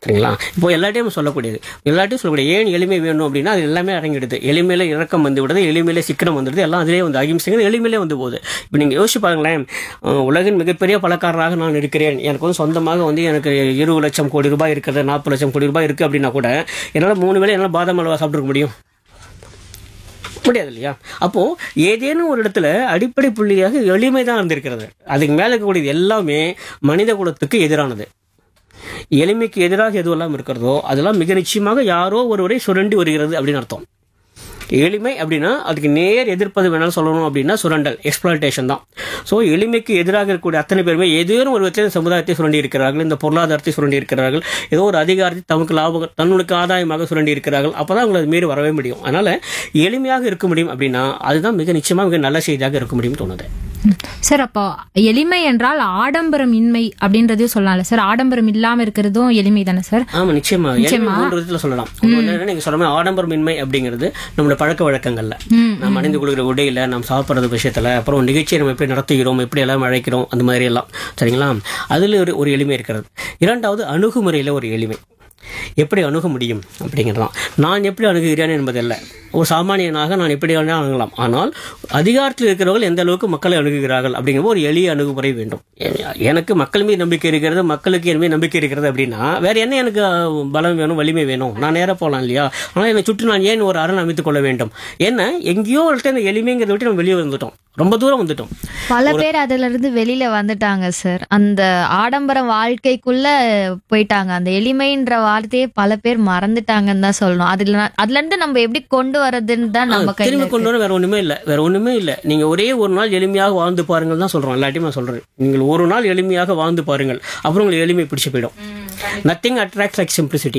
சரிங்களா இப்போ எல்லாட்டையும் சொல்லக்கூடியது எல்லாட்டையும் சொல்லக்கூடிய ஏன் எளிமை வேணும் அப்படின்னா அது எல்லாமே அடங்கிடுது எளிமையில இறக்கம் வந்து விடுது எளிமையில சிக்கனம் வந்துடுது எல்லாம் அதிலே வந்து அகிம்சைங்கிறது எளிமையிலே வந்து போகுது இப்போ நீங்கள் யோசிச்சு பாருங்களேன் அஹ் உலகின் மிகப்பெரிய பணக்காரராக நான் இருக்கிறேன் எனக்கு வந்து சொந்தமாக வந்து எனக்கு இருபது லட்சம் கோடி ரூபாய் இருக்கிறது நாற்பது லட்சம் கோடி ரூபாய் இருக்குது அப்படின்னா கூட என்னால் மூணு வேளை என்னால் பாதாம் அல்வா சாப்பிட்டுருக்க முடியும் முடியாது இல்லையா அப்போ ஏதேனும் ஒரு இடத்துல அடிப்படை புள்ளியாக எளிமை தான் இருந்திருக்கிறது அதுக்கு மேல இருக்கக்கூடியது எல்லாமே மனித குலத்துக்கு எதிரானது எளிமைக்கு எதிராக எதுவெல்லாம் இருக்கிறதோ அதெல்லாம் மிக நிச்சயமாக யாரோ ஒருவரை சுரண்டி வருகிறது அப்படின்னு அர்த்தம் எளிமை அப்படின்னா அதுக்கு நேர் எதிர்ப்பது வேணாலும் சொல்லணும் அப்படின்னா சுரண்டல் எக்ஸ்பிளாய்டேஷன் தான் ஸோ எளிமைக்கு எதிராக இருக்கக்கூடிய அத்தனை பேருமே ஏதேனும் ஒரு விதத்தில் இந்த சமுதாயத்தை சுரண்டி இருக்கிறார்கள் இந்த பொருளாதாரத்தை சுரண்டி இருக்கிறார்கள் ஏதோ ஒரு அதிகாரத்தை தமக்கு லாபம் தன்னுக்கு ஆதாயமாக சுரண்டி இருக்கிறார்கள் அப்பதான் அவங்களை அது மீறி வரவே முடியும் அதனால எளிமையாக இருக்க முடியும் அப்படின்னா அதுதான் மிக நிச்சயமாக மிக நல்ல செய்தியாக இருக்க முடியும்னு தோணுது சார் அப்போ எளிமை என்றால் ஆடம்பரம் இன்மை அப்படின்றதையும் சொல்லலாம்ல சார் ஆடம்பரம் இல்லாம இருக்கிறதும் எளிமை தானே சார் ஆமா நிச்சயமா எளிமை மூன்று விதத்துல சொல்லலாம் ஒண்ணு வந்து என்னன்னா, நீங்க சொல்ற மாதிரி ஆடம்பரமின்மை அப்படிங்கிறது நம்மளோட பழக்க வழக்கங்கள்ல நம்ம அணிந்து கொள்கிற உடையில நாம் சாப்பிட்றது விஷயத்துல அப்புறம் நிகழ்ச்சியை நம்ம எப்படி நடத்துகிறோம் எப்படி எல்லாம் அழைக்கிறோம் அந்த மாதிரி எல்லாம் சரிங்களா அதுல ஒரு ஒரு எளிமை இருக்கிறது இரண்டாவது அணுகுமுறையில ஒரு எளிமை எப்படி அணுக முடியும் அப்படிங்கிறதான் நான் எப்படி அணுகுகிறேன் என்பதல்ல ஒரு சாமானியனாக நான் எப்படி வேணாலும் அணுகலாம் ஆனால் அதிகாரத்தில் இருக்கிறவர்கள் எந்த அளவுக்கு மக்களை அணுகுகிறார்கள் அப்படிங்கிற ஒரு எளிய அணுகுமுறை வேண்டும் எ- எனக்கு மக்கள் மீது நம்பிக்கை இருக்கிறது மக்களுக்கு என் மீது நம்பிக்கை இருக்கிறது அப்படின்னா வேற என்ன எனக்கு அஹ், பலம் வேணும் வலிமை வேணும் நான் நேரா போகலாம் இல்லையா ஆனால் என்னை சுற்றி நான் ஏன் ஒரு அரண் அமைத்துக் கொள்ள வேண்டும் ஏன்னா எங்கேயோ ஒரு இடத்துல இந்த எளிமைங்கிறத விட்டு நம்ம வெளியே வந்துட்டோம் ரொம்ப தூரம் வந்துட்டோம் பல பேர் அதுல இருந்து வெளியில வந்துட்டாங்க சார் அந்த ஆடம்பர வாழ்க்கைக்குள்ள போயிட்டாங்க அந்த எளிமைன்ற வார்த்தையே பல பேர் மறந்துட்டாங்கன்னு தான் சொல்லணும் அதுல அதுல இருந்து நம்ம எப்படி கொண்டு வர்றதுன்னு தான் நம்ம கையில திரும்பி இருக்கு. கொண்டு வர வேற ஒண்ணுமே இல்ல வேற ஒண்ணுமே இல்ல நீங்க ஒரே ஒரு நாள் எளிமையாக வாழ்ந்து பாருங்கள் தான் சொல்றோம் எல்லாத்தையும் நான் சொல்றேன் நீங்கள் ஒரு நாள் எளிமையாக வாழ்ந்து பாருங்கள் அப்புறம் உங்களுக்கு எளிமை பிடிச்சு போயிடும் நத்திங் அட்ராக்ட் லைக் சிம்பிளிசிட்டி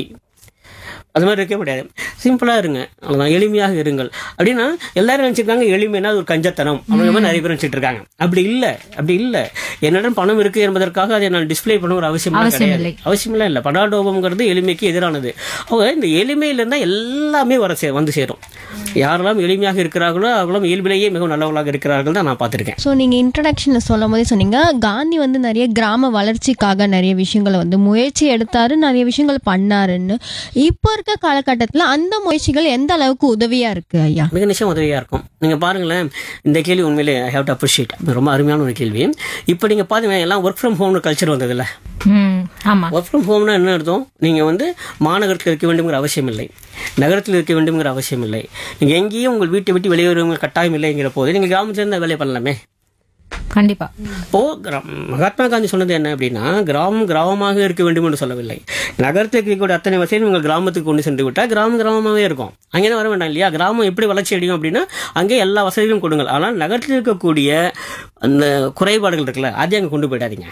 அது மாதிரி இருக்கவே முடியாது சிம்பிளா இருங்க அவ்வளவுதான் எளிமையாக இருங்கள் அப்படின்னா எல்லாரும் நினைச்சிருக்காங்க எளிமைனா அது ஒரு கஞ்சத்தனம் அப்படிங்கிற மாதிரி நிறைய பேர் நினைச்சிட்டு இருக்காங்க அப்படி இல்ல அப்படி இல்ல என்னிடம் பணம் இருக்கு என்பதற்காக அதை நான் டிஸ்ப்ளே பண்ண ஒரு அவசியம் அவசியம் கிடையாது இல்லை. அவசியமெல்லாம் இல்லை படாடோபம்ங்கிறது எளிமைக்கு எதிரானது அவங்க இந்த எளிமையில இருந்தா எல்லாமே வர சே வந்து சேரும் யாரெல்லாம் எளிமையாக இருக்கிறார்களோ அவர்களும் இயல்பிலேயே மிகவும் நல்லவர்களாக இருக்கிறார்கள் தான் நான் பார்த்திருக்கேன் ஸோ நீங்கள் இன்ட்ரடக்ஷனில் சொல்லும் போதே சொன்னீங்க காந்தி வந்து நிறைய கிராம வளர்ச்சிக்காக நிறைய விஷயங்களை வந்து முயற்சி எடுத்தாரு நிறைய விஷயங்கள் பண்ணாருன்னு இப்போ இருக்க காலகட்டத்தில் அந்த முயற்சிகள் எந்த அளவுக்கு உதவியா இருக்கு ஐயா மிக நிச்சயம் உதவியா இருக்கும் நீங்க பாருங்களேன் இந்த கேள்வி உண்மையிலே ஐ ஹேவ் டு அப்ரிஷியேட் ரொம்ப அருமையான ஒரு கேள்வி இப்போ நீங்க பாத்தீங்கன்னா எல்லாம் ஒர்க் ஃப்ரம் ஹோம்னு கல்ச்சர் வந்ததுல்ல ம் ஆமா ஒர்க் ஃப்ரம் ஹோம்னா என்ன அர்த்தம் நீங்க வந்து மாநகரத்தில் இருக்க வேண்டும்ங்கிற அவசியம் இல்லை நகரத்தில் இருக்க வேண்டும்ங்கிற அவசியம் இல்லை நீங்க எங்கேயும் உங்கள் வீட்டை விட்டு வெளியே வருவங்க கட்டாயம் இல்லைங்கிற போது நீங்க கிராமத்துல இருந்தா வேலையை பண்ணலாமே கண்டிப்பா இப்போ கிரா- மகாத்மா காந்தி சொன்னது என்ன அப்படின்னா கிராமம் கிராமமாக இருக்க வேண்டும் என்று சொல்லவில்லை நகரத்தில் இருக்கக்கூடிய அத்தனை வசதியும் உங்கள் கிராமத்துக்கு கொண்டு சென்று விட்டால் கிராமம் கிராமமாகவே இருக்கும் அங்கே வர வேண்டாம் இல்லையா கிராமம் எப்படி வளர்ச்சி அடையும் அப்படின்னா அங்கே எல்லா வசதிகளும் கொடுங்கள் ஆனால் நகரத்தில் இருக்கக்கூடிய அந்த குறைபாடுகள் இருக்குல்ல அதை அங்கே கொண்டு போயிடாதீங்க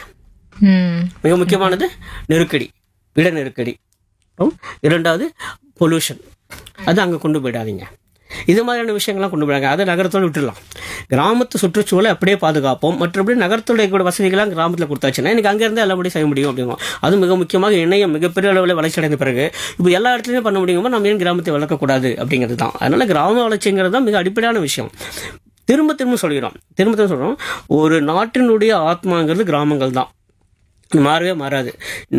ம் மிக முக்கியமானது நெருக்கடி இட நெருக்கடி அப்புறம் இரண்டாவது பொல்யூஷன் அது அங்கே கொண்டு போயிடாதீங்க இது மாதிரியான விஷயங்கள்லாம் கொண்டு போயிடாங்க அதை நகரத்தோடு விட்டுடலாம் கிராமத்து சுற்றுச்சூழலை அப்படியே பாதுகாப்போம் மற்றபடி நகரத்துடைய கூட வசதிகள்லாம் கிராமத்தில் கொடுத்தாச்சுன்னா எனக்கு அங்கேருந்து எல்லாபடியும் செய்ய முடியும் அப்படிங்கும் அது மிக முக்கியமாக இணையம் மிகப்பெரிய அளவில் வளர்ச்சி அடைந்த பிறகு இப்போ எல்லா இடத்துலையுமே பண்ண முடியுமோ நம்ம ஏன் கிராமத்தை வளர்க்கக்கூடாது அப்படிங்கிறது தான் அதனால கிராம வளர்ச்சிங்கிறது தான் மிக அடிப்படையான விஷயம் திரும்ப திரும்ப சொல்கிறோம் திரும்ப திரும்ப சொல்கிறோம் ஒரு நாட்டினுடைய ஆத்மாங்கிறது கிராமங்கள் தான் மாறவே மாறாது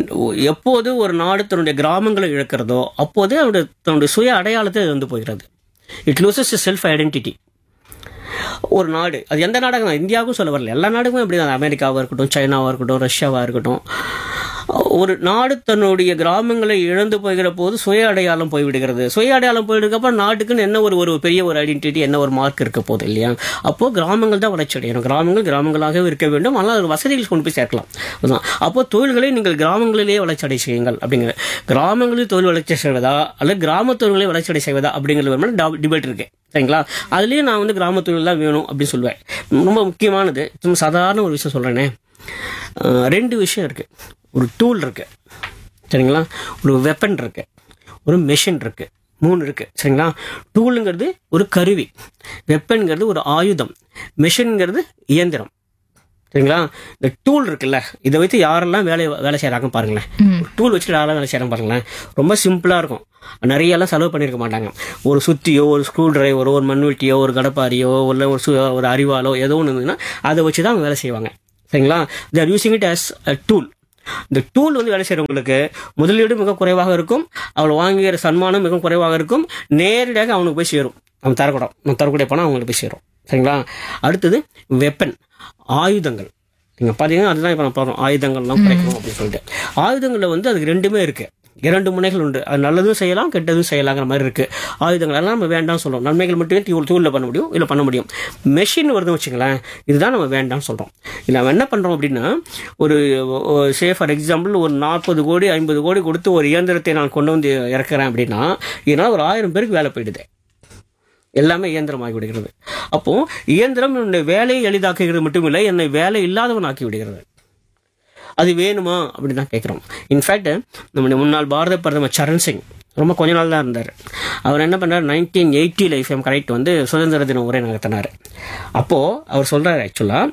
எப்போது ஒரு நாடு தன்னுடைய கிராமங்களை இழக்கிறதோ அப்போதே அவருடைய தன்னுடைய சுய அடையாளத்தை அது வந்து போகிறது இட் லூசஸ் செல்ஃப் ஐடென்டிட்டி ஒரு நாடு அது எந்த நாடாக இருந்தாலும் இந்தியாவுக்கும் சொல்ல வரல எல்லா நாடுமே அப்படி தான் அமெரிக்காவாக இருக்கட்டும் சைனாவாக இருக்கட்டும் ரஷ்யாவாக இருக்கட்டும் ஒரு நாடு தன்னுடைய கிராமங்களை இழந்து போகிற போது சுய அடையாளம் போய்விடுகிறது சுய அடையாளம் போயிடுறதுக்கப்புறம் நாட்டுக்குன்னு என்ன ஒரு ஒரு பெரிய ஒரு ஐடென்டிட்டி என்ன ஒரு மார்க் இருக்க போகுது இல்லையா அப்போ கிராமங்கள் தான் வளர்ச்சி அடையணும் கிராமங்கள் கிராமங்களாகவே இருக்க வேண்டும் ஆனால் அது வசதிகள் கொண்டு போய் சேர்க்கலாம் அதுதான் அப்போ தொழில்களை நீங்கள் கிராமங்களிலேயே வளர்ச்சி அடை செய்யுங்கள் அப்படிங்கிற கிராமங்களில் தொழில் வளர்ச்சி செய்வதா அல்லது கிராம தொழில்களை வளர்ச்சி அடை செய்வதா அப்படிங்கிறது டிபேட் இருக்கு சரிங்களா அதுலேயும் நான் வந்து கிராம தொழில் தான் வேணும் அப்படின்னு சொல்லுவேன் ரொம்ப முக்கியமானது சும்மா சாதாரண ஒரு விஷயம் சொல்கிறேனே ரெண்டு விஷயம் இருக்கு ஒரு டூல் இருக்கு சரிங்களா ஒரு வெப்பன் இருக்கு ஒரு மெஷின் இருக்கு மூணு இருக்கு சரிங்களா டூலுங்கிறது ஒரு கருவி வெப்பன்கிறது ஒரு ஆயுதம் மெஷின்ங்கிறது இயந்திரம் சரிங்களா இந்த டூல் இருக்குல்ல இதை வைத்து யாரெல்லாம் வேலை வேலை செய்கிறாங்க பாருங்களேன் ஒரு டூல் வச்சுட்டு யாரெல்லாம் வேலை செய்கிறாங்க பாருங்களேன் ரொம்ப சிம்பிளாக இருக்கும் நிறைய எல்லாம் செலவு பண்ணியிருக்க மாட்டாங்க ஒரு சுத்தியோ ஒரு ஸ்க்ரூ டிரைவரோ ஒரு மண்வெட்டியோ ஒரு கடப்பாரியோ இல்லை ஒரு சு- ஒரு அரிவாலோ ஏதோ ஒன்று இருந்ததுன்னா அதை வச்சு தான் அவங்க வேலை செய்வாங்க சரிங்களா they are using it as a tool இந்த டூல் வந்து வேலை செய்கிறவங்களுக்கு முதலீடு மிக குறைவாக இருக்கும் அவள் வாங்குகிற சன்மானம் மிக குறைவாக இருக்கும் நேரடியாக அவனுக்கு போய் சேரும் அவன் தரக்கூடாது அவன் தரக்கூடிய பணம் அவங்களுக்கு போய் சேரும் சரிங்களா அடுத்தது வெப்பன் ஆயுதங்கள் நீங்கள் பார்த்தீங்கன்னா அதுதான் இப்போ நான் பார்க்குறோம் ஆயுதங்கள்லாம் குறைக்கணும் அப்படின்னு சொல்லிட்டு ஆயுதங்களில் வந்து அதுக்கு ரெண்டுமே இருக்குது இரண்டு முனைகள் உண்டு அது நல்லதும் செய்யலாம் கெட்டதும் செய்யலாங்கிற மாதிரி இருக்குது ஆயுதங்கள் எல்லாம் நம்ம வேண்டாம்னு சொல்கிறோம் நன்மைகள் மட்டுமே தூள் தூளில் பண்ண முடியும் இல்லை பண்ண முடியும் மெஷின் வருதுன்னு வச்சுங்களேன் இதுதான் நம்ம வேண்டாம்னு சொல்கிறோம் இல்லை நம்ம என்ன பண்ணுறோம் அப்படின்னா ஒரு சே ஃபார் எக்ஸாம்பிள் ஒரு நாற்பது கோடி ஐம்பது கோடி கொடுத்து ஒரு இயந்திரத்தை நான் கொண்டு வந்து இறக்குறேன் அப்படின்னா இதனால் ஒரு ஆயிரம் பேருக்கு வேலை போயிடுது எல்லாமே இயந்திரமாகி விடுகிறது அப்போ இயந்திரம் என்னுடைய வேலையை எளிதாக்குகிறது மட்டுமில்லை என்னை வேலை இல்லாதவன் ஆக்கி விடுகிறது அது வேணுமா அப்படின்னு தான் கேட்குறோம் இன்ஃபேக்ட் நம்முடைய முன்னாள் பாரத பிரதமர் சரண் சிங் ரொம்ப கொஞ்ச நாள் தான் இருந்தார் அவர் என்ன பண்ணார் nineteen eighty life M correct வந்து சுதந்திர தின உரை நகர்த்தினார் அப்போது அவர் சொல்கிறார் ஆக்சுவலாக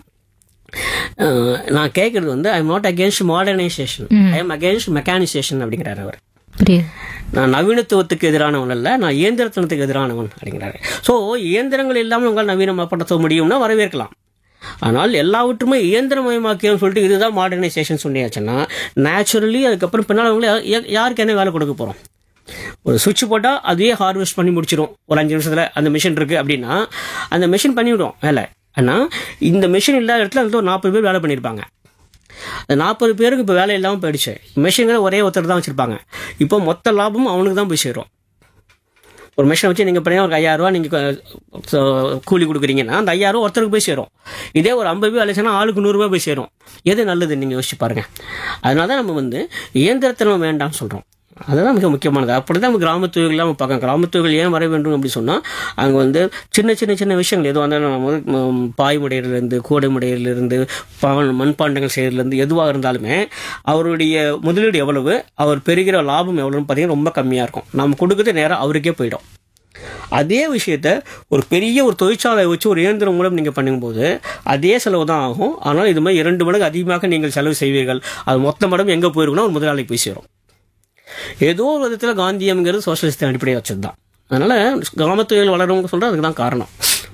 நான் கேட்குறது வந்து I am not against modernisation I am against mechanisation அப்படிங்கிறார் அவர் புரியுது நான் நவீனத்துவத்துக்கு எதிரானவன் அல்ல நான் இயந்திரத்தனத்துக்கு எதிரானவன் அப்படிங்கிறாரு ஸோ இயந்திரங்கள் இல்லாமல் உங்களால் நவீனமயப்படுத்த முடியும்னா வரவேற்கலாம் ஆனால் எல்லாவற்றுமே இயந்திரமயமாக்கியம் சொல்லிட்டு இதுதான் மாடர்னைசேஷன் சொல்லியாச்சுன்னா நேச்சுரலி அதுக்கப்புறம் பின்னால் அவங்களே யா- யாருக்கு என்ன வேலை கொடுக்க போகிறோம் ஒரு சுவிட்ச் போட்டால் அதையே ஹார்வெஸ்ட் பண்ணி முடிச்சிடும் ஒரு அஞ்சு நிமிஷத்தில் அந்த மிஷின் இருக்குது அப்படின்னா அந்த மிஷின் பண்ணிவிடும் வேலை ஆனால் இந்த மிஷின் இல்லாத இடத்துல அதுல ஒரு நாற்பது பேர் வேலை பண்ணியிருப்பாங்க அந்த நாற்பது பேருக்கு இப்போ வேலை இல்லாமல் போயிடுச்சு மிஷின்களை ஒரே ஒருத்தர் தான் வச்சுருப்பாங்க இப்போ மொத்த லாபமும் அவனுக்கு தான் போய் சேரும் ஒரு மிஷினை வச்சு நீங்கள் பண்ணி ஒரு ஐயாயிரரூவா நீங்கள் கூலி கொடுக்குறீங்கன்னா அந்த ஐயாயிரம் ஒருத்தருக்கு போய் சேரும் இதே ஒரு ஐம்பது பேர் வேலை செய்யணும் ஆளுக்கு நூறுரூவா போய் சேரும் எது நல்லது நீங்கள் யோசிச்சு பாருங்கள் அதனால தான் நம்ம வந்து இயந்திரத்தை நம்ம வேண்டாம்னு சொல்கிறோம் அதுதான் மிக முக்கியமானது அப்படி தான் நம்ம கிராமத்துவர்கள் நம்ம பார்க்கலாம் கிராமத்துவர்கள் ஏன் வர வேண்டும் அப்படி சொன்னால் அங்கே வந்து சின்ன சின்ன சின்ன விஷயங்கள் எதுவாக இருந்தாலும் நம்ம வந்து, ம், பாய் முடையிலிருந்து கூடை முடையிலிருந்து பாவன் மண்பாண்டங்கள் செய்யறதுலேருந்து எதுவாக இருந்தாலுமே அவருடைய முதலீடு எவ்வளவு அவர் பெறுகிற லாபம் எவ்வளோன்னு பார்த்தீங்கன்னா ரொம்ப கம்மியாக இருக்கும் நம்ம கொடுக்குறது நேரம் அவருக்கே போயிடும் அதே விஷயத்த ஒரு பெரிய ஒரு தொழிற்சாலை வச்சு ஒரு இயந்திரம் மூலம் நீங்கள் பண்ணும்போது அதே செலவு தான் ஆகும் ஆனால் இது மாதிரி இரண்டு மடங்கு அதிகமாக நீங்கள் செலவு செய்வீர்கள் அது மொத்த மடம் எங்கே போயிருக்குன்னா ஒரு முதலாளி போய் சேரும் ஏதோ ஒரு விதத்தில் காந்தியம்ங்கிறது சோசியலிஸ்ட் அடிப்படையாக வச்சது தான் அதனால் கிராமத்துறையில் வளரவங்க சொல்கிறது அதுக்கு தான் காரணம்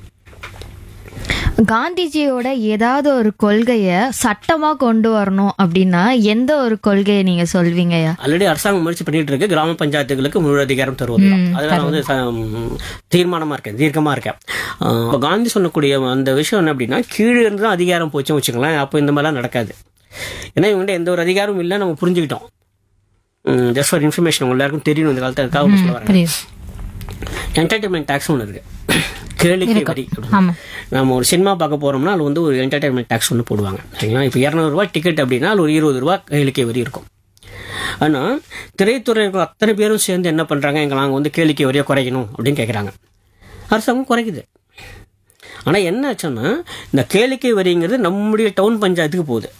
காந்திஜியோட ஏதாவது ஒரு கொள்கைய சட்டமா கொண்டு வரணும் அப்படின்னா எந்த ஒரு கொள்கையை நீங்க சொல்வீங்கய்யா ஆல்ரெடி அரசாங்கம் முயற்சி பண்ணிட்டு இருக்கு கிராம பஞ்சாயத்துகளுக்கு முழு அதிகாரம் தருவது தான். அதுல நான் வந்து ச- ம், தீர்மானமா இருக்கேன் தீர்க்கமா இருக்கேன் ஆஹ், இப்ப காந்தி சொல்லக்கூடிய அந்த விஷயம் என்ன அப்படின்னா கீழே இருந்து தான் அதிகாரம் போச்சுன்னு வச்சுக்கலாம் அப்போ இந்த மாதிரிலாம் நடக்காது ஏன்னா இவங்க எந்த ஒரு அதிகாரமும் இல்லை நம்ம புரிஞ்சுக்கிட்டோம் ஜஸ்ட் ஃபார் இன்ஃபர்மேஷன் உங்க எல்லாருக்கும் தெரியணும் இந்த காலத்தில் இருக்காக சொல்ல வரேன் புரியுது என்டர்டைன்மெண்ட் டேக்ஸ் ஒன்று இருக்கு கேளிக்கை வரி அப்படின்னு. ஆமா நம்ம ஒரு சினிமா பார்க்க போறோம்னா அது வந்து ஒரு என்டர்டைன்மெண்ட் டேக்ஸ் ஒன்று போடுவாங்க சரிங்களா இப்போ இரநூறுவா டிக்கெட் அப்படின்னா அது ஒரு இருபது ரூபா கேளிக்கை வரி இருக்கும் ஆனால் திரைத்துறை இருக்கிற அத்தனை பேரும் சேர்ந்து என்ன பண்ணுறாங்க எங்க நாங்கள் வந்து கேளிக்கை வரியை குறைக்கணும் அப்படின்னு கேட்குறாங்க அரசாங்கம் குறைக்குது ஆனால் என்ன ஆச்சுன்னா இந்த கேளிக்கை வரிங்கிறது நம்முடைய டவுன் பஞ்சாயத்துக்கு போகுது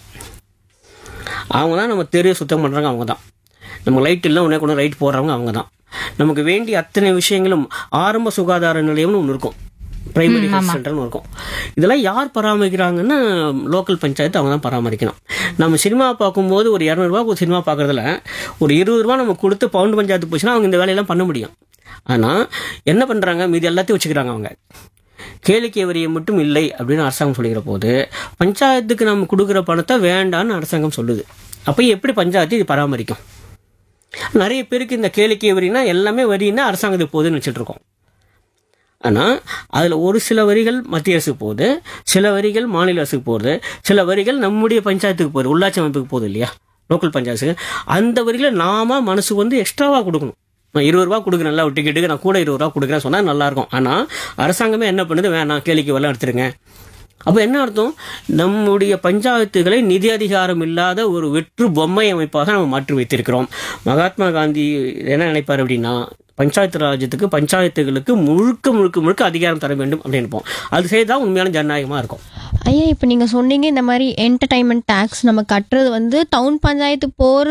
அவங்க தான் நம்ம தெருவை சுத்தம் பண்ணுறாங்க அவங்க தான் நம்ம லைட் இல்லை உடனே கொண்டு லைட் போடுறவங்க அவங்க தான் நமக்கு வேண்டிய அத்தனை விஷயங்களும் ஆரம்ப சுகாதார நிலையம்னு ஒன்று இருக்கும் பிரைமரி ஹெல்த் சென்டர்னு இருக்கும் இதெல்லாம் யார் பராமரிக்கிறாங்கன்னா லோக்கல் பஞ்சாயத்து அவங்க தான் பராமரிக்கணும் நம்ம சினிமா பார்க்கும்போது ஒரு இரநூறுவா ஒரு சினிமா பார்க்குறதுல ஒரு இருபது ரூபா நம்ம கொடுத்து பவுண்ட் பஞ்சாயத்து போச்சுன்னா அவங்க இந்த வேலையெல்லாம் பண்ண முடியும் ஆனால் என்ன பண்ணுறாங்க மீதி எல்லாத்தையும் வச்சுக்கிறாங்க அவங்க கேளிக்கை வரியை மட்டும் இல்லை அப்படின்னு அரசாங்கம் சொல்லிக்கிற போது பஞ்சாயத்துக்கு நம்ம கொடுக்குற பணத்தை வேண்டான்னு அரசாங்கம் சொல்லுது அப்போ எப்படி பஞ்சாயத்து இது பராமரிக்கும் நிறைய பேருக்கு இந்த கேளிக்கை வரினா எல்லாமே வரின்னா அரசாங்கத்துக்கு போகுதுன்னு வச்சுட்டு இருக்கோம் ஆனால் அதில் ஒரு சில வரிகள் மத்திய அரசுக்கு போகுது சில வரிகள் மாநில அரசுக்கு போகுது சில வரிகள் நம்முடைய பஞ்சாயத்துக்கு போகுது உள்ளாட்சி அமைப்புக்கு போகுது இல்லையா லோக்கல் பஞ்சாயத்துக்கு அந்த வரிகளை நாம மனசு வந்து எக்ஸ்ட்ராவாக கொடுக்கணும் நான் இருபது ரூபா கொடுக்குறேன்ல ஒரு டிக்கெட்டுக்கு நான் கூட இருபது ரூபா கொடுக்குறேன் சொன்னால் நல்லாயிருக்கும் ஆனால் அரசாங்கமே என்ன பண்ணுது வேணாம் கேளிக்கை வரலாம் எடுத்துருங்க அப்போ என்ன அர்த்தம் நம்முடைய பஞ்சாயத்துகளை நிதி அதிகாரம் இல்லாத ஒரு வெற்று பொம்மை அமைப்பாக நம்ம மாற்றி வைத்திருக்கிறோம் மகாத்மா காந்தி என்ன நினைப்பார் அப்படின்னா பஞ்சாயத்து ராஜ்யத்துக்கு பஞ்சாயத்துகளுக்கு முழுக்க முழுக்க முழுக்க அதிகாரம் தர வேண்டும் அப்படின்னு நினைப்போம் அது செய்தால் உண்மையான ஜனநாயகமாக இருக்கும் ஐயா இப்போ நீங்கள் சொன்னீங்க இந்த மாதிரி என்டர்டைன்மெண்ட் டேக்ஸ் நம்ம கட்டுறது வந்து டவுன் பஞ்சாயத்து போகிறது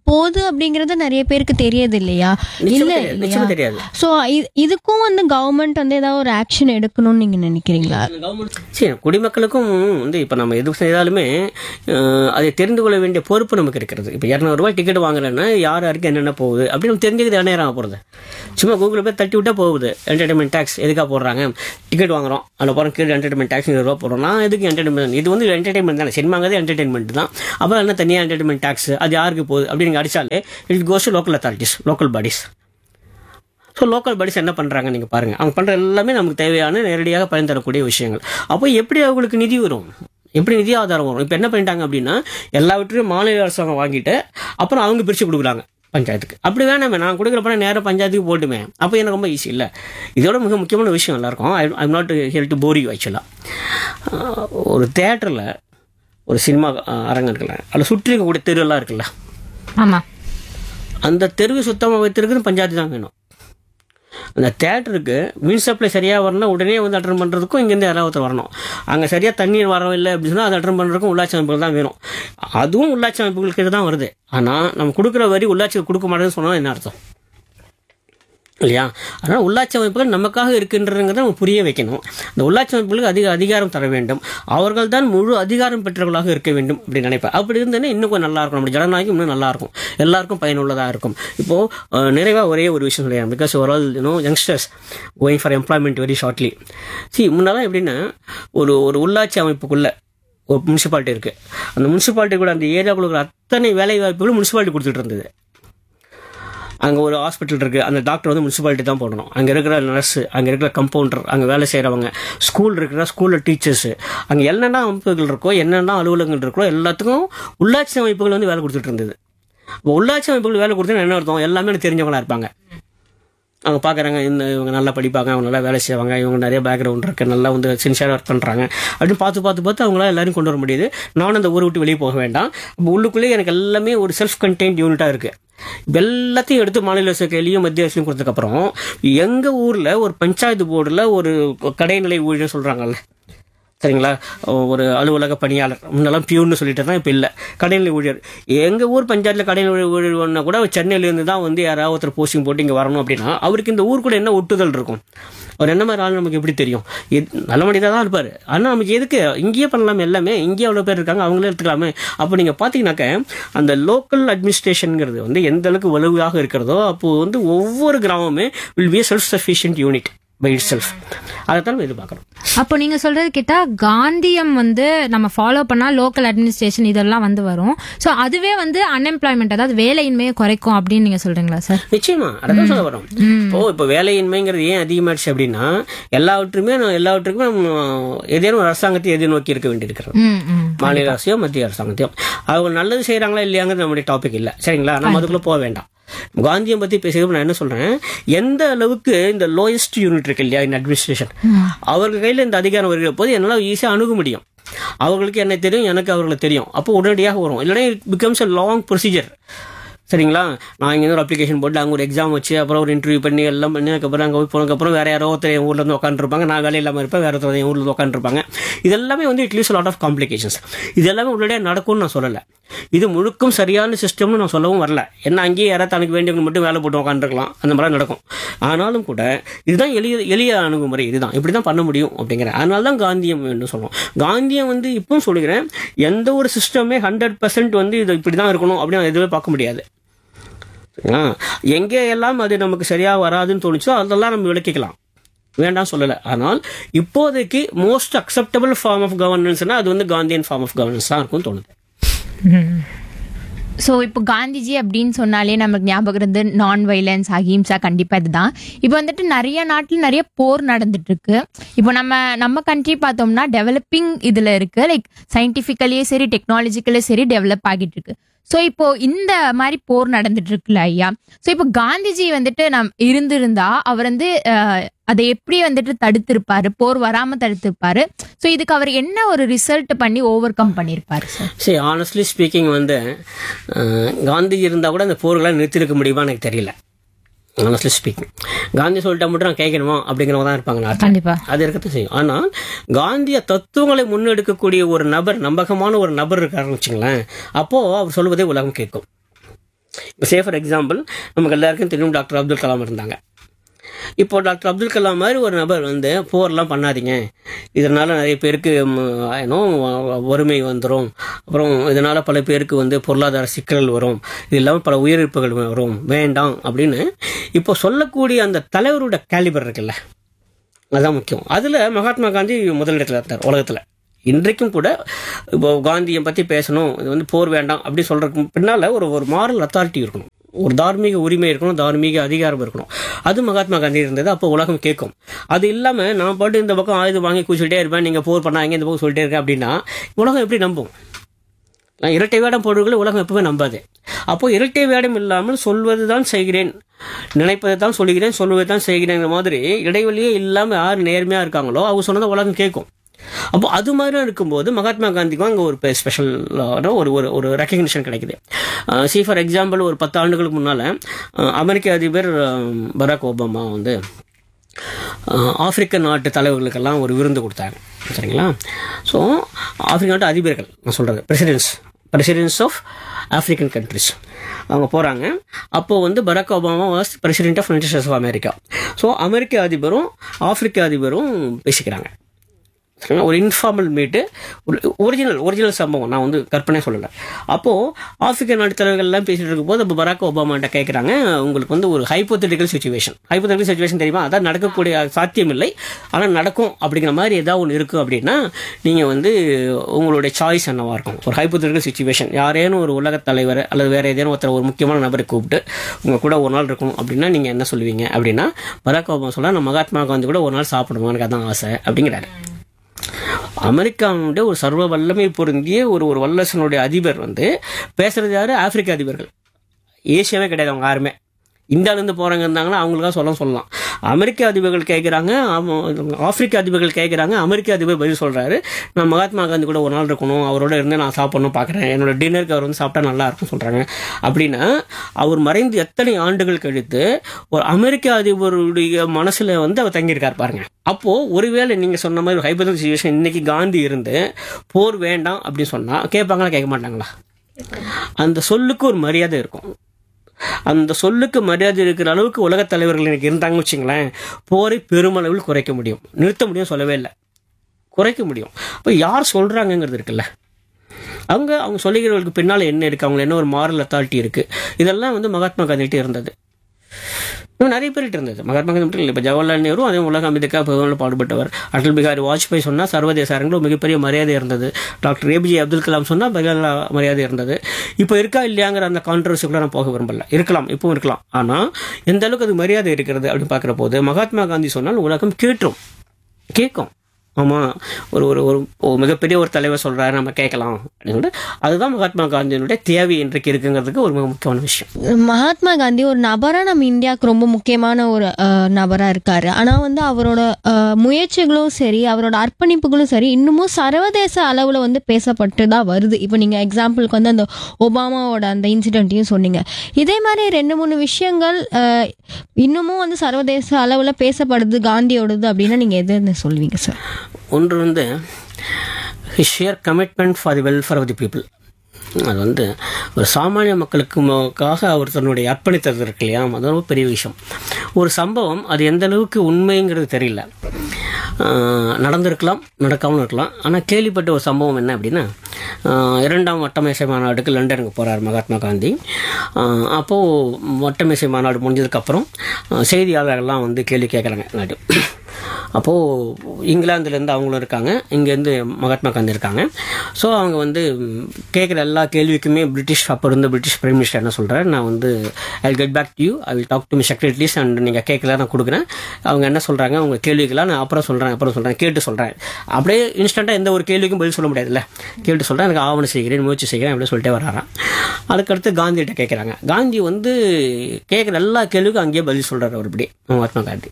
போகுது அப்படிங்கறது நிறைய பேருக்கு தெரியாது இல்லையா நிச்சயமா இல்ல தெரியாது, இல்லையா நிச்சயமா தெரியாது சோ இதுக்கும் வந்து கவர்மெண்ட் வந்து ஏதாவது ஒரு ஆக்ஷன் எடுக்கணும்னு நீங்க நினைக்கிறீங்களா சரி குடிமக்களுக்கும் வந்து இப்போ நம்ம எது செய்தாலுமே அஹ், அதை தெரிந்து கொள்ள வேண்டிய பொறுப்பு நமக்கு இருக்கிறது இப்போ இரநூறுவா டிக்கெட் வாங்குறேன்னா யார் யாருக்கு என்னென்ன போகுது அப்படின்னு நம்ம தெரிஞ்சுக்கிறது என்ன நேரம் போகிறது சும்மா கூகுளில் போய் தட்டி விட்டா போகுது என்டர்டைன்மெண்ட் டேக்ஸ் எதுக்காக போடுறாங்க டிக்கெட் வாங்குறோம் அதில் போகிற கீழே என்டர்டைன்மெண்ட் டேக்ஸ் ரூபா போடுறோம் நான் எதுக்கு என்டர்டைன்மெண்ட் இது வந்து என்டர்டைன்மெண்ட் தானே சினிமாங்கிறது என்டர்டைன்மெண்ட் தான் அப்புறம் என்ன தனியாக என்டர்டைன்மெண்ட் டேக்ஸ் அது யாருக்கு போகுது அப்படின்னு நீங்க அடிச்சாலே it goes local authorities local bodies so local bodies என்ன பண்ணுறாங்க நீங்கள் பாருங்கள் அவங்க பண்ணுற எல்லாமே நமக்கு தேவையான நேரடியாக பயன் தரக்கூடிய விஷயங்கள் அப்போ எப்படி அவங்களுக்கு நிதி வரும் எப்படி நிதி ஆதாரம் வரும் இப்போ என்ன பண்ணிட்டாங்க அப்படின்னா எல்லாவற்றையும் மாநில அரசாங்கம் வாங்கிட்டு அப்புறம் அவங்க பிரித்து கொடுக்குறாங்க பஞ்சாயத்துக்கு அப்படி வேணாமே நான் கொடுக்குற பணம் நேராக பஞ்சாயத்துக்கு போட்டுமே அப்போ எனக்கு ரொம்ப ஈஸி இல்லை இதோட மிக முக்கியமான விஷயம் எல்லாருக்கும் I I'm not here to bore ஆக்சுவலாக ஒரு தேட்டரில் ஒரு சினிமா அரங்கம் இருக்குல்ல அதில் சுற்றி இருக்கக்கூடிய தெருவெல்லாம் இருக்குல்ல ஆமா அந்த தெருவை சுத்தமாக வைத்திருக்கிறது பஞ்சாயத்து தான் வேணும் அந்த தேட்டருக்கு மின் சப்ளை சரியாக வரணும் உடனே வந்து அட்டன் பண்ணுறதுக்கும் இங்கேருந்து யாராவது ஒருத்தர் வரணும் அங்கே சரியாக தண்ணீர் வரவில்லை அப்படின்னு சொன்னால் அதை அட்டன் பண்ணுறதுக்கும் உள்ளாட்சி அமைப்புகள் தான் வேணும் அதுவும் உள்ளாட்சி அமைப்புகளுக்கு தான் வருது ஆனால் நம்ம கொடுக்குற வரி உள்ளாட்சிக்கு கொடுக்க மாட்டேன்னு சொன்னால் என்ன அர்த்தம் இல்லையா அதனால் உள்ளாட்சி அமைப்புகள் நமக்காக இருக்கின்றங்கிறத நம்ம புரிய வைக்கணும் அந்த உள்ளாட்சி அமைப்புகளுக்கு அதிக அதிகாரம் தர வேண்டும் அவர்கள் தான் முழு அதிகாரம் பெற்றவர்களாக இருக்க வேண்டும் அப்படின்னு நினைப்பேன் அப்படி இருந்தேன்னா இன்னும் கொஞ்சம் நல்லா இருக்கும் நம்ம ஜனநாயகம் இன்னும் நல்லா இருக்கும் எல்லாருக்கும் பயனுள்ளதாக இருக்கும் இப்போது நிறைவாக ஒரே ஒரு விஷயம் சொல்லிடுறேன் பிகாஸ் ஒரு all you know youngsters going for employment very shortly see முன்னெல்லாம் எப்படின்னா ஒரு ஒரு உள்ளாட்சி அமைப்புக்குள்ள ஒரு முனிசிபாலிட்டி இருக்குது அந்த முனிசிபாலிட்டி கூட அந்த ஏரியாவுக்குள்ள இருக்கிற அத்தனை வேலை வாய்ப்புகளும் முனிசிபாலிட்டி கொடுத்துட்டு இருந்தது அங்கே ஒரு ஹாஸ்பிட்டல் இருக்குது அந்த டாக்டர் வந்து முனிசிபாலிட்டி தான் போடணும் அங்கே இருக்கிற நர்ஸு அங்கே இருக்கிற கம்பவுண்டர் அங்கே வேலை செய்கிறவங்க ஸ்கூல் இருக்கிற ஸ்கூலில் டீச்சர்ஸு அங்கே என்னென்ன அமைப்புகள் இருக்கோ என்னென்ன அலுவலகங்கள் இருக்கோ எல்லாத்துக்கும் உள்ளாட்சி அமைப்புகள் வந்து வேலை கொடுத்துட்டு இருந்தது இப்போ உள்ளாட்சி அமைப்புகள் வேலை கொடுத்தா என்ன அர்த்தம் எல்லாமே எனக்கு தெரிஞ்சவங்களா இருப்பாங்க அவங்க பார்க்குறாங்க இந்த இவங்க நல்லா படிப்பாங்க அவங்க நல்லா வேலை செய்வாங்க இவங்க நிறைய பேக்ரவுண்ட் இருக்கு நல்லா வந்து சின்சியராக ஒர்க் பண்ணுறாங்க அப்படின்னு பார்த்து பார்த்து பார்த்து அவங்களால எல்லாரும் கொண்டு வர முடியுது நானும் அந்த ஊரை விட்டு வெளியே போக வேண்டாம் அப்போ உள்ளுக்குள்ளேயே எனக்கு எல்லாமே ஒரு செல்ஃப் கண்டெய்ன்ட் யூனிட்டாக இருக்குது இப்போ எல்லாத்தையும் எடுத்து மாநில அரசு கையிலையும் மத்திய அரசையும் கொடுத்ததுக்கப்புறம் எங்கள் ஊரில் ஒரு பஞ்சாயத்து போர்டில் ஒரு கடைநிலை ஊழியர் சொல்கிறாங்கல்ல சரிங்களா ஒரு அலுவலக பணியாளர் முன்னெல்லாம் பியூன்னு சொல்லிட்டு தான் இப்போ இல்லை கடைநிலை ஊழியர் எங்கள் ஊர் பஞ்சாயத்தில் கடைநிலை ஊழியர் ஒன்றா கூட சென்னையிலேருந்து தான் வந்து யாராவது ஒருத்தர் போஸ்டிங் போட்டு இங்கே வரணும் அப்படின்னா அவருக்கு இந்த ஊர் கூட என்ன ஒட்டுதல் இருக்கும் அவர் என்ன மாதிரி ஆள் நமக்கு எப்படி தெரியும் எத்- நல்ல மனிதா தான் இருப்பார் ஆனால் நமக்கு எதுக்கு இங்கேயே பண்ணலாமே எல்லாமே இங்கேயே அவ்வளோ பேர் இருக்காங்க அவங்களே எடுத்துக்கலாமே அப்போ நீங்கள் பார்த்தீங்கன்னாக்க அந்த லோக்கல் அட்மினிஸ்ட்ரேஷனுங்கிறது வந்து எந்த அளவுக்கு வலுவாக இருக்கிறதோ அப்போ வந்து ஒவ்வொரு கிராமமே will be self sufficient unit by itself அதை தான் நம்ம எதிர்பார்க்குறோம் அப்போ நீங்க சொல்றது கேட்டா காந்தியம் வந்து நம்ம ஃபாலோ பண்ணா லோக்கல் அட்மினிஸ்ட்ரேஷன் இதெல்லாம் வந்து வரும் சோ அதுவே வந்து அன்எம்ப்ளாய்மெண்ட் அதாவது வேலையின்மையை குறைக்கும் அப்படின்னு நீங்க சொல்றீங்களா சார் நிச்சயமா அதான் சொல்ல வரோம் இப்போ இப்போ வேலையின்மைங்கிறது ஏன் அதிகமாயிடுச்சு அப்படின்னா எல்லாவற்றுமே நம்ம- எல்லாவற்றுக்குமே நம்ம ஏதேனும் ஒரு அரசாங்கத்தை எதிர்நோக்கி இருக்க வேண்டியிருக்கிறது ம் ம் மாநில அரசையோ மத்திய அரசாங்கத்தையோ அவங்க நல்லது செய்றாங்களா இல்லையாங்கிறது நம்முடைய டாபிக் இல்லை சரிங்களா நம்ம அதுக்குள்ள போக வேண்டாம் காந்தியம் பத்தி பேசுறது நான் என்ன சொல்றேன் எந்த அளவுக்கு இந்த லோயஸ்ட் யூனிட் இருக்கு இல்லையா இந்த அட்மினிஸ்ட்ரேஷன் அவர்கள் கையில இந்த அதிகாரம் வருகிற போது என்னால் ஈஸியாக அணுக முடியும் அவர்களுக்கு என்ன தெரியும் எனக்கு அவர்களுக்கு தெரியும் அப்போ உடனடியாக வரும் இல்லைன்னா it becomes a long procedure சரிங்களா நான் இங்கே ஒரு அப்ளிகேஷன் போட்டு அங்கே ஒரு எக்ஸாம் வச்சு அப்புறம் ஒரு இன்டர்வியூ பண்ணி எல்லாம் பண்ணி அதுக்கப்புறம் அங்கே போய் போனதுக்கப்புறம் வேற யாரோ ஒருத்தர் என் ஊரில் வந்து உட்காந்துருப்பாங்க நான் வேலை இல்லாமல் இருப்பேன் வேற ஒருத்தர் என் ஊரில் வந்து உட்காந்துருப்பாங்க இதெல்லாமே வந்து it leads lot of complications இது எல்லாமே உடனடியாக நடக்கும்னு நான் சொல்லலை இது முழுக்கும் சரியான சிஸ்டம்னு நான் சொல்லவும் வரல என்ன அங்கேயே யாராவது தனக்கு வேண்டியவங்க மட்டும் வேலை போட்டு உட்காந்துருக்கலாம் அந்த மாதிரி நடக்கும் ஆனாலும் கூட இதுதான் எளிய எளிய அணுகுமுறை இதுதான் இப்படி தான் பண்ண முடியும் அப்படிங்கிற அதனால தான் காந்தியம் என்று சொல்லுவோம் காந்தியம் வந்து இப்பவும் சொல்லுகிறேன் எந்த ஒரு சிஸ்டமே ஹண்ட்ரட் பர்சன்ட் வந்து இது இப்படி தான் இருக்கணும் அப்படின்னு நான் எதுவுமே பார்க்க முடியாது சரிங்களா? எங்கே எல்லாம் அது நமக்கு சரியா வராதுன்னு தோணுச்சோ அதெல்லாம் நம்ம விளக்கிக்கலாம் வேண்டாம் சொல்லலை ஆனால் இப்போதைக்கு மோஸ்ட் அக்செப்டபிள் ஃபார்ம் ஆஃப் கவர்னன்ஸ்னா அது வந்து காந்தியன் ஃபார்ம் ஆஃப் கவர்னன்ஸ் தான் இருக்கும்னு தோணுது ஸோ இப்போ காந்திஜி அப்படின்னு சொன்னாலே நமக்கு ஞாபகம் இருந்து நான் வைலன்ஸ் அஹிம்சா கண்டிப்பா இதுதான் இப்போ வந்துட்டு நிறைய நாட்டில் நிறைய போர் நடந்துட்டு இருக்கு இப்போ நம்ம நம்ம கண்ட்ரி பார்த்தோம்னா டெவலப்பிங் இதுல இருக்கு லைக் சயின்டிஃபிக்கலியே சரி டெக்னாலஜிக்கலே சரி டெவலப் ஆகிட்டு இருக்கு ஸோ இப்போ இந்த மாதிரி போர் நடந்துட்டு இருக்குல்ல ஐயா ஸோ இப்போ காந்திஜி வந்துட்டு நம் இருந்திருந்தா அவர் வந்து அஹ், அதை எப்படி வந்துட்டு தடுத்திருப்பாரு போர் வராம தடுத்திருப்பாரு ஸோ இதுக்கு அவர் என்ன ஒரு ரிசல்ட் பண்ணி ஓவர் கம் பண்ணியிருப்பாரு சார் சரி ஆனஸ்ட்லி ஸ்பீக்கிங் வந்து அஹ், காந்திஜி இருந்தால் கூட அந்த போர்களை நிறுத்திருக்க முடியுமா எனக்கு தெரியல ஆனஸ்ட்லி ஸ்பீக்கிங் காந்தி சொல்லிட்டா மட்டும் நான் கேட்கணுமா அப்படிங்கிறவங்க தான் இருப்பாங்க நாட்டில். கண்டிப்பா அது இருக்கத்தான் செய்யும் ஆனால் காந்திய தத்துவங்களை முன்னெடுக்கக்கூடிய ஒரு நபர் நம்பகமான ஒரு நபர் இருக்காருன்னு வச்சுங்களேன் அப்போ அவர் சொல்வதை உலகம் கேட்கும் சே ஃபார் எக்ஸாம்பிள் நமக்கு எல்லாருக்கும் தெரியும் டாக்டர் அப்துல் கலாம் இருந்தாங்க இப்போ டாக்டர் அப்துல் கலாம் மாதிரி ஒரு நபர் வந்து போர்லாம் பண்ணாதீங்க இதனால் நிறைய பேருக்கு ஏன்னோ வறுமை வந்துடும் அப்புறம் இதனால் பல பேருக்கு வந்து பொருளாதார சிக்கல்கள் வரும் இது இல்லாமல் பல உயிரிழப்புகள் வரும் வேண்டாம் அப்படின்னு இப்போ சொல்லக்கூடிய அந்த தலைவரோட கேலிபர் இருக்குல்ல அதுதான் முக்கியம் அதில் மகாத்மா காந்தி முதலிடத்தில் இருந்தார் உலகத்தில் இன்றைக்கும் கூட இப்போ காந்தியை பற்றி பேசணும் இது வந்து போர் வேண்டாம் அப்படி சொல்கிறதுக்கு பின்னால் ஒரு ஒரு மாரல் அத்தாரிட்டி இருக்கணும் ஒரு தார்மீக உரிமை இருக்கணும் தார்மீக அதிகாரம் இருக்கணும் அது மகாத்மா காந்தி இருந்தது அப்போ உலகம் கேட்கும் அது இல்லாமல் நான் பாட்டு இந்த பக்கம் ஆயுதம் வாங்கி குச்சிட்டே இருப்பேன் நீங்கள் போர் பண்ணாங்க இந்த பக்கம் சொல்லிட்டே இருக்கேன் அப்படின்னா உலகம் எப்படி நம்பும் நான் இரட்டை வேடம் போடுவர்களை உலகம் எப்பவுமே நம்பாது அப்போ இரட்டை வேடம் இல்லாமல் சொல்வது தான் செய்கிறேன் நினைப்பதை தான் சொல்லுகிறேன் சொல்வதை தான் செய்கிறேங்கிற மாதிரி இடைவெளியே இல்லாமல் யார் நேர்மையாக இருக்காங்களோ அவங்க சொன்னதை உலகம் கேட்கும் அப்போ அது மாதிரி இருக்கும்போது மகாத்மா காந்திக்கும் அங்கே ஒரு ஸ்பெஷலான ஒரு ஒரு ஒரு ரெக்கக்னிஷன் கிடைக்குது சி ஃபார் எக்ஸாம்பிள் ஒரு பத்து ஆண்டுகளுக்கு முன்னால் அமெரிக்க அதிபர் அஹ், பராக் ஒபாமா வந்து அஹ், ஆப்பிரிக்க நாட்டு தலைவர்களுக்கெல்லாம் ஒரு விருந்து கொடுத்தாங்க சரிங்களா ஸோ ஆப்பிரிக்க நாட்டு அதிபர்கள் நான் சொல்கிறது presidents presidents of African countries அவங்க போகிறாங்க அப்போது வந்து Barack Obama was president of United States of America so அமெரிக்க அதிபரும் ஆப்பிரிக்க அதிபரும் பேசிக்கிறாங்க சரிங்களா? ஒரு இன்ஃபார்மல் மீட்டு ஒரு ஒரிஜினல் ஒரிஜினல் சம்பவம் நான் வந்து கற்பனை சொல்லலை அப்போது ஆப்பிரிக்க நாட்டு தலைவர்கள்லாம் பேசிட்டு இருக்கும்போது அப்போ பராக் ஒபாமாட்ட கேட்குறாங்க உங்களுக்கு வந்து ஒரு ஹைப்போதெட்டிக்கல் சுச்சுவேஷன் ஹைப்போதெட்டிக்கல் சுச்சுவேஷன் தெரியுமா அதான் நடக்கக்கூடிய சாத்தியம் இல்லை ஆனால் நடக்கும் அப்படிங்கிற மாதிரி ஏதாவது ஒன்று இருக்குது அப்படின்னா நீங்கள் வந்து உங்களுடைய சாய்ஸ் என்னவா இருக்கும் ஒரு ஹைப்போதெட்டிக்கல் சுச்சுவேஷன் யாரேனும் ஒரு உலகத் தலைவர் அல்லது வேறு ஏதேனும் ஒருத்தர் ஒரு முக்கியமான நபரை கூப்பிட்டு உங்கள் கூட ஒரு நாள் இருக்கணும் அப்படின்னா நீங்கள் என்ன சொல்லுவீங்க அப்படின்னா பராக் ஒபாமா சொல்ல நான் மகாத்மா காந்தி கூட ஒரு நாள் சாப்பிடணும் எனக்கு அதான் ஆசை அப்படிங்கிறாரு அமெரிக்காவுடைய ஒரு சர்வ வல்லமை பொருந்திய ஒரு ஒரு வல்லரசனுடைய அதிபர் வந்து பேசுறது யாரு ஆப்பிரிக்க அதிபர்கள் ஏசியாவே கிடையாது அவங்க யாருமே இந்தியாவிலேருந்து போகிறவங்க இருந்தாங்கன்னா அவங்களுக்காக சொல்ல சொல்லலாம் அமெரிக்க அதிபர்கள் கேட்குறாங்க ஆப்பிரிக்க அதிபர்கள் கேட்குறாங்க அமெரிக்க அதிபர் பதில் சொல்கிறாரு நான் மகாத்மா காந்தி கூட ஒரு நாள் இருக்கணும் அவரோட இருந்து நான் சாப்பிடணும் பார்க்குறேன் என்னோட டின்னருக்கு அவர் வந்து சாப்பிட்டா நல்லா இருக்கும் சொல்கிறாங்க அப்படின்னா அவர் மறைந்து எத்தனை ஆண்டுகள் கழித்து ஒரு அமெரிக்க அதிபருடைய மனசில் வந்து அவர் தங்கியிருக்கார் பாருங்க அப்போது ஒருவேளை நீங்கள் சொன்ன மாதிரி ஹைபோதல் சுச்சுவேஷன் இன்னைக்கு காந்தி இருந்து போர் வேண்டாம் அப்படின்னு சொன்னால் கேட்பாங்களா கேட்க மாட்டாங்களா அந்த சொல்லுக்கு ஒரு மரியாதை இருக்கும் அந்த சொல்லுக்கு மரியாதை இருக்கிற அளவுக்கு உலகத் தலைவர்கள் எனக்கு இருந்தாங்கன்னு வச்சுங்களேன் போரை பெருமளவில் குறைக்க முடியும் நிறுத்த முடியும் சொல்லவே இல்லை குறைக்க முடியும் அப்போ யார் சொல்கிறாங்கங்கிறது இருக்குல்ல அவங்க அவங்க சொல்லுகிறவர்களுக்கு பின்னால் என்ன இருக்குது அவங்க என்ன ஒரு மாரல் அத்தாரிட்டி இருக்குது இதெல்லாம் வந்து மகாத்மா காந்திகிட்ட இருந்தது இன்னும் நிறைய பேர்கிட்ட இருந்தது மகாத்மா காந்தி மட்டும் இல்லை இப்போ ஜவஹர்லால் நேரு அதே உலக அமைதிக்காக பெருமளவு பாடுபட்டவர் அடல் பிகாரி வாஜ்பாய் சொன்னால் சர்வதேச அரங்கில் மிகப்பெரிய மரியாதை இருந்தது டாக்டர் ஏபிஜே அப்துல் கலாம் சொன்னால் பெரிய மரியாதை இருந்தது இப்போ இருக்கா இல்லையாங்கிற அந்த கான்ட்ரவர்சி கூட நான் போக விரும்பல இருக்கலாம் இப்பவும் இருக்கலாம் ஆனால் எந்த அளவுக்கு அது மரியாதை இருக்கிறது அப்படின்னு பார்க்குற போது மகாத்மா காந்தி சொன்னால் உலகம் கேட்டுரும் கேட்கும் ஆமாம் ஒரு ஒரு ஒரு ஒரு மிகப்பெரிய ஒரு தலைவர் சொல்கிறாரு நம்ம கேட்கலாம் அப்படின்னு சொல்லிட்டு அதுதான் மகாத்மா காந்தியினுடைய தேவை இன்றைக்கு இருக்குங்கிறதுக்கு ஒரு மிக முக்கியமான விஷயம் மகாத்மா காந்தி ஒரு நபரா நம்ம இந்தியாவுக்கு ரொம்ப முக்கியமான ஒரு அஹ், நபரா இருக்காரு ஆனா வந்து அவரோட அஹ், முயற்சிகளும் சரி அவரோட அர்ப்பணிப்புகளும் சரி இன்னமும் சர்வதேச அளவுல வந்து பேசப்பட்டு தான் வருது இப்போ நீங்க எக்ஸாம்பிளுக்கு வந்து அந்த ஒபாமாவோட அந்த இன்சிடென்ட்டையும் சொன்னீங்க இதே மாதிரி ரெண்டு மூணு விஷயங்கள் அஹ், இன்னமும் வந்து சர்வதேச அளவுல பேசப்படுது காந்தியோடது அப்படின்னா நீங்க எதுன்னு சொல்லுவீங்க சார் ஒன்று வந்து sheer commitment for the welfare of the people அது வந்து ஒரு சாமானிய மக்களுக்குக்காக அவர் தன்னுடைய அர்ப்பணித்தது இருக்கு இல்லையா அது ரொம்ப பெரிய விஷயம் ஒரு சம்பவம் அது எந்த அளவுக்கு உண்மைங்கிறது தெரியல ஆஹ் நடந்திருக்கலாம் நடக்காமலும் இருக்கலாம் ஆனால் கேள்விப்பட்ட ஒரு சம்பவம் என்ன அப்படின்னா ஆஹ் இரண்டாம் வட்டமேசை மாநாடுக்கு லண்டனுக்கு போகிறார் மகாத்மா காந்தி ஆஹ் அப்போது வட்டமேசை மாநாடு முடிஞ்சதுக்கப்புறம் ஆஹ் செய்தியாளர்கள்லாம் வந்து கேள்வி கேட்குறாங்க நாடு அப்போது இங்கிலாந்துலேருந்து அவங்களும் இருக்காங்க இங்கேருந்து மகாத்மா காந்தி இருக்காங்க ஸோ அவங்க வந்து கேட்குற எல்லா கேள்விக்குமே பிரிட்டிஷ் அப்போ இருந்த பிரிட்டிஷ் பிரைம் மினிஸ்டர் என்ன சொல்கிறார் நான் வந்து I get back to you I will talk to my secretaries and நீங்கள் கேட்கல நான் கொடுக்குறேன் அவங்க என்ன சொல்கிறாங்க அவங்க கேள்விக்கெல்லாம் நான் அப்புறம் சொல்கிறேன் அப்புறம் சொல்கிறேன் கேட்டு சொல்கிறேன் அப்படியே இன்ஸ்டண்ட்டாக எந்த ஒரு கேள்விக்கும் பதில் சொல்ல முடியாதுல்ல கேட்டு சொல்கிறேன் எனக்கு ஆவணம் செய்கிறேன் முயற்சி செய்கிறேன் அப்படின்னு சொல்லிட்டே வராராம் அதுக்கடுத்து காந்திகிட்ட கேட்குறாங்க காந்தி வந்து கேட்குற எல்லா கேள்விக்கும் அங்கேயே பதில் சொல்கிறார் அவர் இப்படி மகாத்மா காந்தி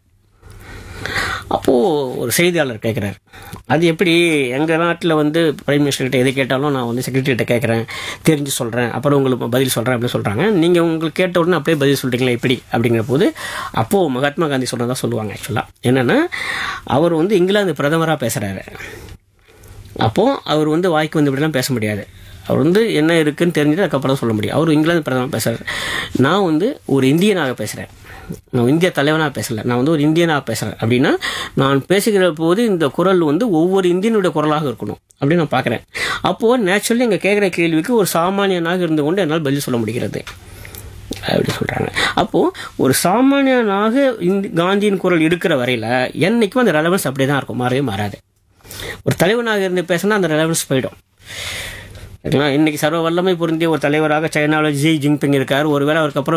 அப்போது ஒரு செய்தியாளர் கேட்குறாரு அது எப்படி எங்கள் நாட்டில் வந்து பிரைம் மினிஸ்டர்கிட்ட எது கேட்டாலும் நான் வந்து செக்ரட்டரிகிட்ட கேட்குறேன் தெரிஞ்சு சொல்கிறேன் அப்புறம் உங்களுக்கு பதில் சொல்கிறேன் அப்படின்னு சொல்கிறாங்க நீங்கள் உங்களுக்கு கேட்ட உடனே அப்படியே பதில் சொல்கிறீங்களா எப்படி அப்படிங்கிற போது அப்போது மகாத்மா காந்தி சொன்னதாக சொல்லுவாங்க ஆக்சுவலாக என்னென்னா அவர் வந்து இங்கிலாந்து பிரதமராக பேசுகிறாரு அப்போது அவர் வந்து வாய்க்கு வந்து இப்படிலாம் பேச முடியாது அவர் வந்து என்ன இருக்குன்னு தெரிஞ்சுட்டு அதுக்கப்புறம் தான் சொல்ல முடியும் அவர் இங்கிலாந்து பிரதமர் பேசுகிறார் நான் வந்து ஒரு இந்தியனாக பேசுகிறேன் நான் இந்திய தலைவனாக பேசல நான் வந்து ஒரு இந்தியனாக பேசுகிறேன் அப்படின்னா நான் பேசுகிற போது இந்த குரல் வந்து ஒவ்வொரு இந்தியனுடைய குரலாக இருக்கணும் அப்படின்னு நான் பார்க்குறேன் அப்போது நேச்சுரலி இங்கே கேட்குற கேள்விக்கு ஒரு சாமானியனாக இருந்து கொண்டு என்னால் பதில் சொல்ல முடிகிறது அப்படி சொல்கிறாங்க அப்போது ஒரு சாமானியனாக இந்த காந்தியின் குரல் இருக்கிற வரையில் என்னைக்கும் அந்த ரெலவன்ஸ் அப்படியே தான் இருக்கும் மாறவே மாறாது ஒரு தலைவனாக இருந்து பேசினா அந்த ரெலவன்ஸ் போயிடும் சரிங்களா இன்னைக்கு சர்வ வல்லமை பொருந்திய ஒரு தலைவராக சைனாவில் ஜி ஜின்பிங் இருக்கார் ஒருவேளை அவருக்கு அப்புறம்